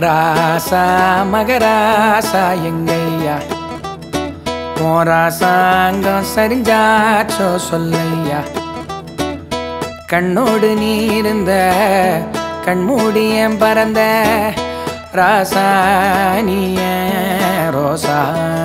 ராசா மகராசா எங்கையா போராசாங்கம் சரிஞ்சாச்சோ சொல்லையா கண்ணோடு நீ இருந்த கண்மூடியம் பறந்த ராசா நீ ஏன் ரோசா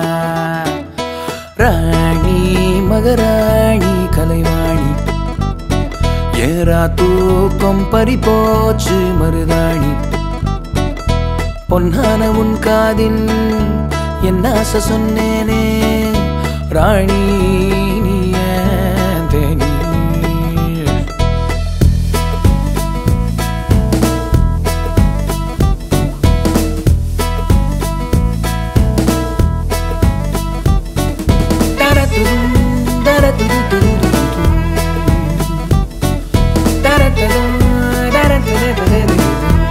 ராணி மகராணி கலைவாணி ஏறா தூக்கம் பறிபோச்சு மருதாணி பொன்னான உன் காதில் என்ன ஆசை சொன்னேனே ராணி நீ ஏன் தேனி தரதுதும், தரதுதுதுதுதுதுதும். தரதுதும், தரதுதுதுதுதுதும்.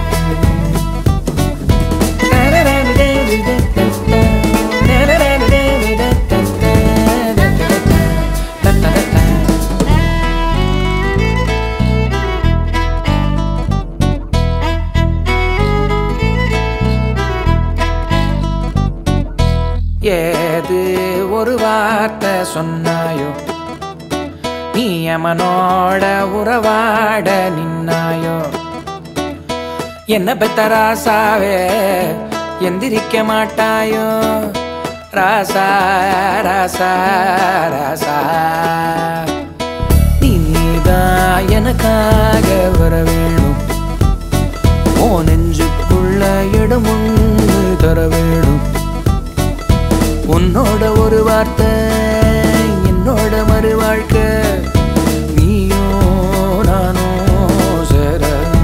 ஏது ஒரு வார்த்தை சொன்னாயோ நீ அமனோட உறவாட நின்னாயோ என்ன பெத்த ராசாவே எந்திரிக்க மாட்டாயோ ராசா ராசா ராசா நீதான் எனக்காக வர வேணும் ஓ நெஞ்சுக்குள்ள இடம் ஒன்று தர வேணும் உன்னோட ஒரு வார்த்தை என்னோட மறு வாழ்க்கை நீயோ நானோ சேர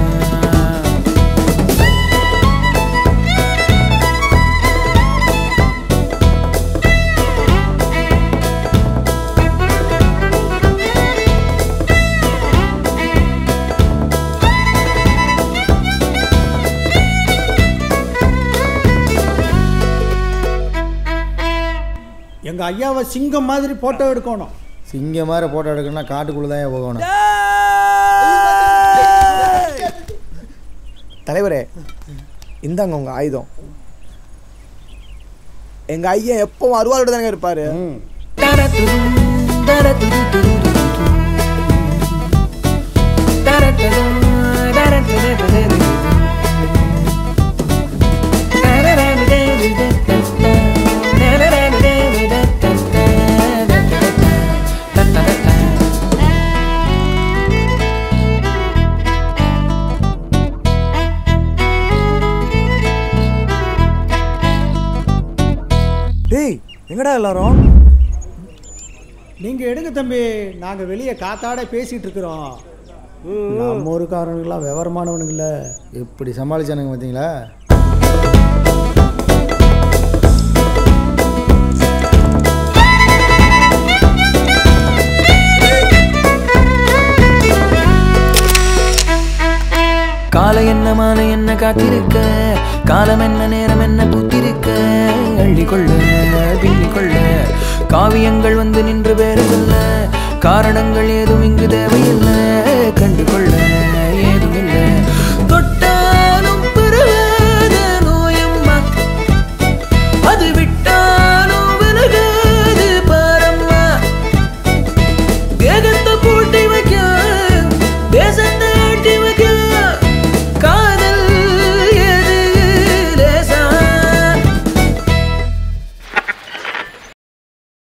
எங்க ஐயாவை சிங்கம் மாதிரி போட்டோ எடுக்கணும் சிங்கம் மாதிரி போட்டோ எடுக்கணும்னா காட்டுக்குள்ளே தான் போகணும் தலைவரே இந்தாங்க உங்க ஆயுதம் எங்க ஐயா எப்பவும் அருவாளோட தானே இருப்பாரு தரதுதும், தரதுதுதுதுதுதும். தரதுதும், தரதுதுதுதுதுதும். டேய் எங்கடா எல்லாரும் நீங்க எடுங்க தம்பி நாங்க வெளியே காத்தாட பேசிட்டு இருக்கிறோம் நம்ம ஊருக்காரனுங்களாம் விவரமானவனுங்கள எப்படி சமாளிச்சானுங்க பார்த்தீங்களா காலை என்ன மாலை என்ன காத்திருக்க காலம் என்ன நேரம் என்ன பூத்திருக்க அள்ளிக்கொள்ள பின்னிக்கொள்ள காவியங்கள் வந்து நின்று வேறு சொல்ல காரணங்கள் ஏதும் இங்கு தேவையில்லை கண்டுகொள்ள ஏதும் இல்லை தொட்டாலும் பெருகாத நோயம்மா அது விட்டாலும் விலகாது பாரம்மா வேகத்தை கூட்ட